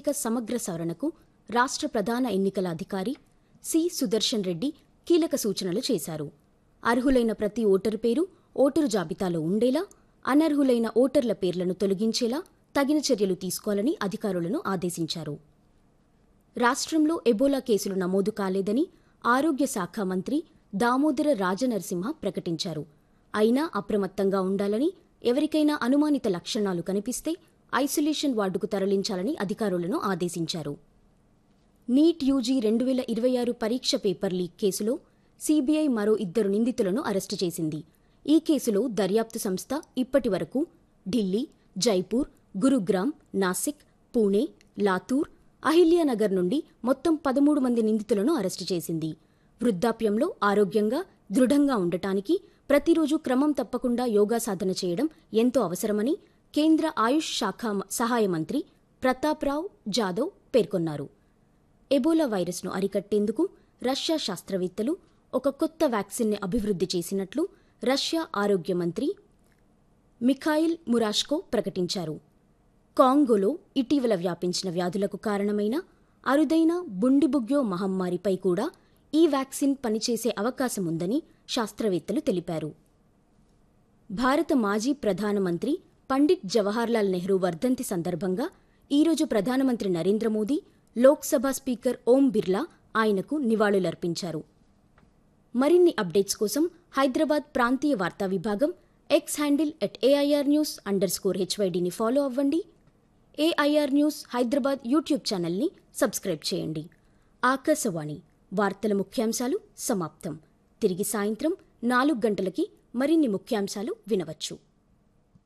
ప్రత్యేక సమగ్ర సవరణకు రాష్ట్ర ప్రధాన ఎన్నికల అధికారి సి సుదర్శన్ రెడ్డి కీలక సూచనలు చేశారు అర్హులైన ప్రతి ఓటరు పేరు ఓటరు జాబితాలో ఉండేలా అనర్హులైన ఓటర్ల పేర్లను తొలగించేలా తగిన చర్యలు తీసుకోవాలని అధికారులను ఆదేశించారు రాష్ట్రంలో ఎబోలా కేసులు నమోదు కాలేదని ఆరోగ్య శాఖ మంత్రి దామోదర రాజనరసింహ ప్రకటించారు అయినా అప్రమత్తంగా ఉండాలని ఎవరికైనా అనుమానిత లక్షణాలు కనిపిస్తే ఐసోలేషన్ వార్డుకు తరలించాలని అధికారులను ఆదేశించారు నీట్ యూజీ రెండు వేల ఇరవై ఆరు పరీక్ష పేపర్ లీక్ కేసులో సీబీఐ మరో ఇద్దరు నిందితులను అరెస్టు చేసింది ఈ కేసులో దర్యాప్తు సంస్థ ఇప్పటి వరకు ఢిల్లీ జైపూర్ గురుగ్రామ్ నాసిక్ పూణే లాతూర్ అహిల్యానగర్ నుండి మొత్తం పదమూడు మంది నిందితులను అరెస్టు చేసింది వృద్ధాప్యంలో ఆరోగ్యంగా దృఢంగా ఉండటానికి ప్రతిరోజు క్రమం తప్పకుండా యోగా సాధన చేయడం ఎంతో అవసరమని కేంద్ర ఆయుష్ శాఖ మ- సహాయ మంత్రి ప్రతాప్రావ్ జాదవ్ పేర్కొన్నారు ఎబోలా వైరస్ను అరికట్టేందుకు రష్యా శాస్త్రవేత్తలు ఒక కొత్త వ్యాక్సిన్ని అభివృద్ధి చేసినట్లు రష్యా ఆరోగ్య మంత్రి మిఖాయిల్ మురాష్కో ప్రకటించారు కాంగోలో ఇటీవల వ్యాపించిన వ్యాధులకు కారణమైన అరుదైన బుండిబుగ్యో మహమ్మారిపై కూడా ఈ వ్యాక్సిన్ పనిచేసే అవకాశం ఉందని శాస్త్రవేత్తలు తెలిపారు భారత మాజీ ప్రధానమంత్రి పండిట్ జవహర్లాల్ నెహ్రూ వర్ధంతి సందర్భంగా ఈరోజు ప్రధానమంత్రి నరేంద్ర మోదీ లోక్సభ స్పీకర్ ఓం బిర్లా ఆయనకు నివాళులర్పించారు మరిన్ని అప్డేట్స్ కోసం హైదరాబాద్ ప్రాంతీయ వార్తా విభాగం X handle at AIR news under score హెచ్వైడిని ఫాలో అవ్వండి ఏఐఆర్ న్యూస్ హైదరాబాద్ యూట్యూబ్ ఛానల్ని సబ్స్క్రైబ్ చేయండి ఆకాశవాణి వార్తల ముఖ్యాంశాలు సమాప్తం తిరిగి సాయంత్రం నాలుగు గంటలకి మరిన్ని ముఖ్యాంశాలు వినవచ్చు